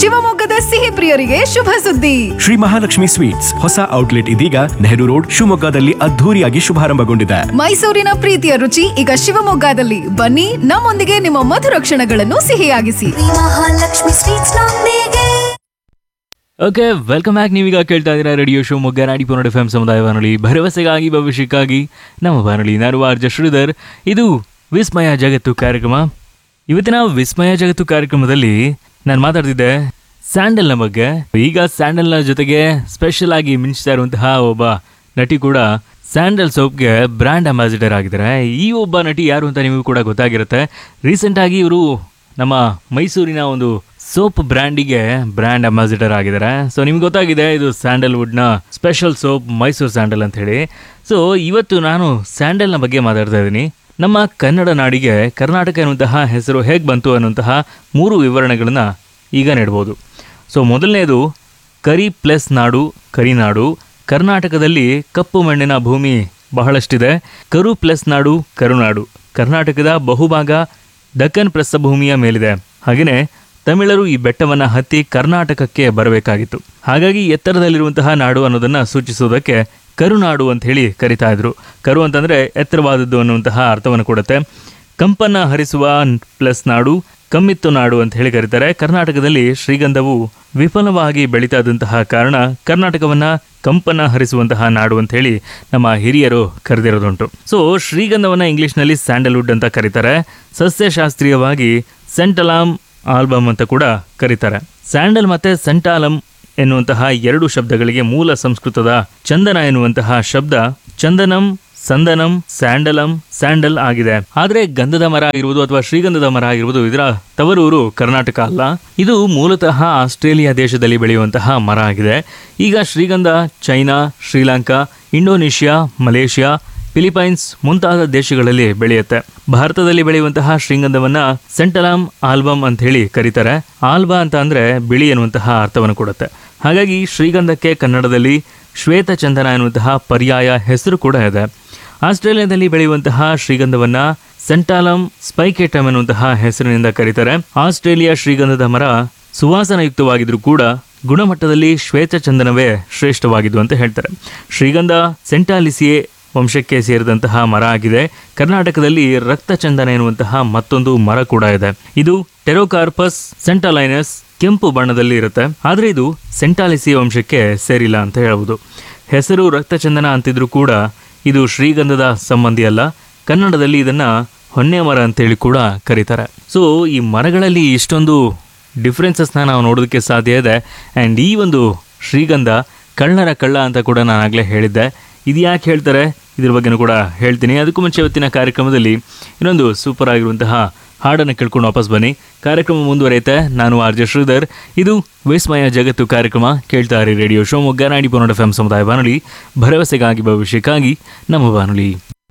ಶಿವಮೊಗ್ಗದ ಸಿಹಿ ಪ್ರಿಯರಿಗೆ ಶುಭ ಸುದ್ದಿ ಶ್ರೀ ಮಹಾಲಕ್ಷ್ಮಿ ಸ್ವೀಟ್ಸ್ ಹೊಸ ಔಟ್ಲೆಟ್ ಇದೀಗ ನೆಹರು ರೋಡ್ ಶಿವಮೊಗ್ಗದಲ್ಲಿ ಅದ್ಧೂರಿಯಾಗಿ ಶುಭಾರಂಭಗೊಂಡಿದೆ ಮೈಸೂರಿನ ಪ್ರೀತಿಯ ರುಚಿ ಈಗ ಶಿವಮೊಗ್ಗದಲ್ಲಿ ಬನ್ನಿ ನಮ್ಮೊಂದಿಗೆ ನಿಮ್ಮ ಮಧುರ ಕ್ಷಣಗಳನ್ನು ಸಿಹಿಯಾಗಿಸಿ ಮಹಾಲಕ್ಷ್ಮಿ ಸ್ವೀಟ್ಸ್ ನೊಂದಿಗೆ ಓಕೆ ವೆಲ್ಕಮ್ ಬ್ಯಾಕ್ ನೀವೀಗ ಕೇಳ್ತಾ ಇದ್ದೀರಾ ರೇಡಿಯೋ ಶಿವಮೊಗ್ಗ ನಾಡಿ ಪುನಡ್ ಎಫ್ ಎಂ ಸಮುದಾಯ ಬಾನುಲಿ ಭರವಸೆಗಾಗಿ ಭವಿಷ್ಯಕ್ಕಾಗಿ ನಮ್ಮ ಬಾನುಲಿ ನಾನು ಆರ್ಜ ಶ್ರೀಧರ್ ಇದು ವಿಸ್ಮಯ ಜಗತ್ತು ಕಾರ್ಯಕ್ರಮ ಇವತ್ತಿನ ವಿಸ್ಮಯ ಜಗತ್ತು ಕಾರ್ಯಕ್ರಮದಲ್ಲಿ ನಾನು ಮಾತಾಡ್ತಿದ್ದೆ ಸ್ಯಾಂಡಲ್ನ ಬಗ್ಗೆ ಈಗ ಸ್ಯಾಂಡಲ್ನ ಜೊತೆಗೆ ಸ್ಪೆಷಲ್ ಆಗಿ ಮಿಂಚ್ತಾ ಇರುವಂತಹ ಒಬ್ಬ ನಟಿ ಕೂಡ ಸ್ಯಾಂಡಲ್ ಸೋಪ್ಗೆ ಬ್ರ್ಯಾಂಡ್ ಅಂಬಾಸಿಡರ್ ಆಗಿದ್ದಾರೆ ಈ ಒಬ್ಬ ನಟಿ ಯಾರು ಅಂತ ನಿಮಗೂ ಕೂಡ ಗೊತ್ತಾಗಿರುತ್ತೆ ರೀಸೆಂಟಾಗಿ ಇವರು ನಮ್ಮ ಮೈಸೂರಿನ ಒಂದು ಸೋಪ್ ಬ್ರ್ಯಾಂಡಿಗೆ ಬ್ರ್ಯಾಂಡ್ ಅಂಬಾಸಿಡರ್ ಆಗಿದ್ದಾರೆ ಸೊ ನಿಮ್ಗೆ ಗೊತ್ತಾಗಿದೆ ಇದು ಸ್ಯಾಂಡಲ್ವುಡ್ನ ಸ್ಪೆಷಲ್ ಸೋಪ್ ಮೈಸೂರು ಸ್ಯಾಂಡಲ್ ಅಂತ ಹೇಳಿ ಸೊ ಇವತ್ತು ನಾನು ಸ್ಯಾಂಡಲ್ನ ಬಗ್ಗೆ ಮಾತಾಡ್ತಾ ಇದ್ದೀನಿ ನಮ್ಮ ಕನ್ನಡ ನಾಡಿಗೆ ಕರ್ನಾಟಕ ಎನ್ನುವಂತಹ ಹೆಸರು ಹೇಗೆ ಬಂತು ಅನ್ನುವಂತಹ ಮೂರು ವಿವರಣೆಗಳನ್ನು ಈಗ ನೀಡ್ಬೋದು ಸೊ ಮೊದಲನೇದು ಕರಿ ಪ್ಲಸ್ ನಾಡು ಕರಿನಾಡು ಕರ್ನಾಟಕದಲ್ಲಿ ಕಪ್ಪು ಮಣ್ಣಿನ ಭೂಮಿ ಬಹಳಷ್ಟಿದೆ ಕರು ಪ್ಲಸ್ ನಾಡು ಕರುನಾಡು ಕರ್ನಾಟಕದ ಬಹುಭಾಗ ದಕ್ಕನ್ ಪ್ರಸ್ಥಭೂಮಿಯ ಮೇಲಿದೆ ಹಾಗೆಯೇ ತಮಿಳರು ಈ ಬೆಟ್ಟವನ್ನು ಹತ್ತಿ ಕರ್ನಾಟಕಕ್ಕೆ ಬರಬೇಕಾಗಿತ್ತು ಹಾಗಾಗಿ ಎತ್ತರದಲ್ಲಿರುವಂತಹ ನಾಡು ಅನ್ನೋದನ್ನು ಸೂಚಿಸುವುದಕ್ಕೆ ಕರುನಾಡು ಅಂತ ಹೇಳಿ ಕರಿತಾ ಇದ್ರು ಕರು ಅಂತಂದರೆ ಎತ್ತರವಾದದ್ದು ಅನ್ನುವಂತಹ ಅರ್ಥವನ್ನು ಕೊಡುತ್ತೆ ಕಂಪನ್ನ ಹರಿಸುವ ಪ್ಲಸ್ ನಾಡು ಕಮ್ಮಿತ್ತು ನಾಡು ಅಂತ ಹೇಳಿ ಕರೀತಾರೆ ಕರ್ನಾಟಕದಲ್ಲಿ ಶ್ರೀಗಂಧವು ವಿಫಲವಾಗಿ ಬೆಳೀತಾ ಇದ್ದಂತಹ ಕಾರಣ ಕರ್ನಾಟಕವನ್ನ ಕಂಪನ ಹರಿಸುವಂತಹ ನಾಡು ಅಂತ ಹೇಳಿ ನಮ್ಮ ಹಿರಿಯರು ಕರೆದಿರೋದುಂಟು ಸೊ ಶ್ರೀಗಂಧವನ್ನ ಇಂಗ್ಲಿಷ್ನಲ್ಲಿ ಸ್ಯಾಂಡಲ್ವುಡ್ ಅಂತ ಕರೀತಾರೆ ಸಸ್ಯಶಾಸ್ತ್ರೀಯವಾಗಿ ಸೆಂಟಲಾಮ್ ಆಲ್ಬಮ್ ಅಂತ ಕೂಡ ಕರೀತಾರೆ ಸ್ಯಾಂಡಲ್ ಮತ್ತೆ ಸೆಂಟಾಲಮ್ ಎನ್ನುವಂತಹ ಎರಡು ಶಬ್ದಗಳಿಗೆ ಮೂಲ ಸಂಸ್ಕೃತದ ಚಂದನ ಎನ್ನುವಂತಹ ಶಬ್ದ ಚಂದನಂ ಸಂದನಂ ಸ್ಯಾಂಡಲಂ ಸ್ಯಾಂಡಲ್ ಆಗಿದೆ ಆದ್ರೆ ಗಂಧದ ಮರ ಆಗಿರುವುದು ಅಥವಾ ಶ್ರೀಗಂಧದ ಮರ ಆಗಿರುವುದು ಇದರ ತವರೂರು ಕರ್ನಾಟಕ ಅಲ್ಲ ಇದು ಮೂಲತಃ ಆಸ್ಟ್ರೇಲಿಯಾ ದೇಶದಲ್ಲಿ ಬೆಳೆಯುವಂತಹ ಮರ ಆಗಿದೆ ಈಗ ಶ್ರೀಗಂಧ China Sri Lanka Indonesia Malaysia Philippines ಮುಂತಾದ ದೇಶಗಳಲ್ಲಿ ಬೆಳೆಯುತ್ತೆ ಭಾರತದಲ್ಲಿ ಬೆಳೆಯುವಂತಹ ಶ್ರೀಗಂಧವನ್ನ ಸೆಂಟಲಾಮ್ ಆಲ್ಬಮ್ ಅಂತ ಹೇಳಿ ಕರೀತಾರೆ ಆಲ್ಬಾ ಅಂತ ಅಂದ್ರೆ ಬಿಳಿ ಎನ್ನುವಂತಹ ಅರ್ಥವನ್ನು ಕೊಡುತ್ತೆ ಹಾಗಾಗಿ ಶ್ರೀಗಂಧಕ್ಕೆ ಕನ್ನಡದಲ್ಲಿ ಶ್ವೇತಚಂದನ ಎನ್ನುವಂತಹ ಪರ್ಯಾಯ ಹೆಸರು ಕೂಡ ಇದೆ ಆಸ್ಟ್ರೇಲಿಯಾದಲ್ಲಿ ಬೆಳೆಯುವಂತಹ ಶ್ರೀಗಂಧವನ್ನ ಸೆಂಟಾಲಮ್ ಸ್ಪೈಕೇಟಮ್ ಎನ್ನುವಂತಹ ಹೆಸರಿನಿಂದ ಕರೀತಾರೆ ಆಸ್ಟ್ರೇಲಿಯಾ ಶ್ರೀಗಂಧದ ಮರ ಸುವಾಸನಯುಕ್ತವಾಗಿದ್ರೂ ಕೂಡ ಗುಣಮಟ್ಟದಲ್ಲಿ ಶ್ವೇತಚಂದನವೇ ಶ್ರೇಷ್ಠವಾಗಿದ್ದು ಅಂತ ಹೇಳ್ತಾರೆ ಶ್ರೀಗಂಧ ಸೆಂಟಾಲಿಸಿಯೇ ವಂಶಕ್ಕೆ ಸೇರಿದಂತಹ ಮರ ಆಗಿದೆ ಕರ್ನಾಟಕದಲ್ಲಿ ರಕ್ತಚಂದನ ಎನ್ನುವಂತಹ ಮತ್ತೊಂದು ಮರ ಕೂಡ ಇದೆ ಇದು ಟೆರೋಕಾರ್ಪಸ್ ಸೆಂಟಾಲೈನಸ್ ಕೆಂಪು ಬಣ್ಣದಲ್ಲಿ ಇರುತ್ತೆ ಆದರೆ ಇದು ಸೆಂಟಾಲಿಸಿ ವಂಶಕ್ಕೆ ಸೇರಿಲ್ಲ ಅಂತ ಹೇಳ್ಬೋದು ಹೆಸರು ರಕ್ತಚಂದನ ಅಂತಿದ್ರು ಕೂಡ ಇದು ಶ್ರೀಗಂಧದ ಸಂಬಂಧಿ ಅಲ್ಲ ಕನ್ನಡದಲ್ಲಿ ಇದನ್ನ ಹೊನ್ನೆ ಮರ ಅಂತೇಳಿ ಕೂಡ ಕರೀತಾರೆ ಸೊ ಈ ಮರಗಳಲ್ಲಿ ಇಷ್ಟೊಂದು ಡಿಫ್ರೆನ್ಸಸ್ನ ನಾವು ನೋಡೋದಕ್ಕೆ ಸಾಧ್ಯ ಇದೆ ಆ್ಯಂಡ್ ಈ ಒಂದು ಶ್ರೀಗಂಧ ಕಳ್ಳರ ಕಳ್ಳ ಅಂತ ಕೂಡ ನಾನು ಆಗಲೇ ಹೇಳಿದ್ದೆ ಇದು ಯಾಕೆ ಹೇಳ್ತಾರೆ ಇದ್ರ ಬಗ್ಗೆನೂ ಕೂಡ ಹೇಳ್ತೀನಿ ಅದಕ್ಕೂ ಮುಂಚೆ ಇವತ್ತಿನ ಕಾರ್ಯಕ್ರಮದಲ್ಲಿ ಇನ್ನೊಂದು ಸೂಪರ್ ಆಗಿರುವಂತಹ ಹಾಡನ್ನು ಕೇಳ್ಕೊಂಡು ವಾಪಸ್ ಬನ್ನಿ ಕಾರ್ಯಕ್ರಮ ಮುಂದುವರಿಯುತ್ತೆ ನಾನು ಆರ್ ಜೆ ಶ್ರೀಧರ್ ಇದು ವಿಸ್ಮಯ ಜಗತ್ತು ಕಾರ್ಯಕ್ರಮ ಕೇಳ್ತಾ ಇರಿ ರೇಡಿಯೋ ಶಿವಮೊಗ್ಗ ನಾಡಿ ಪೊನ್ನಡ ಎಫ್ ಎಂ ಸಮುದಾಯ ಬಾನುಲಿ ಭರವಸೆಗಾಗಿ ಭವಿಷ್ಯಕ್ಕಾಗಿ ನಮ್ಮ ಬಾನುಲಿ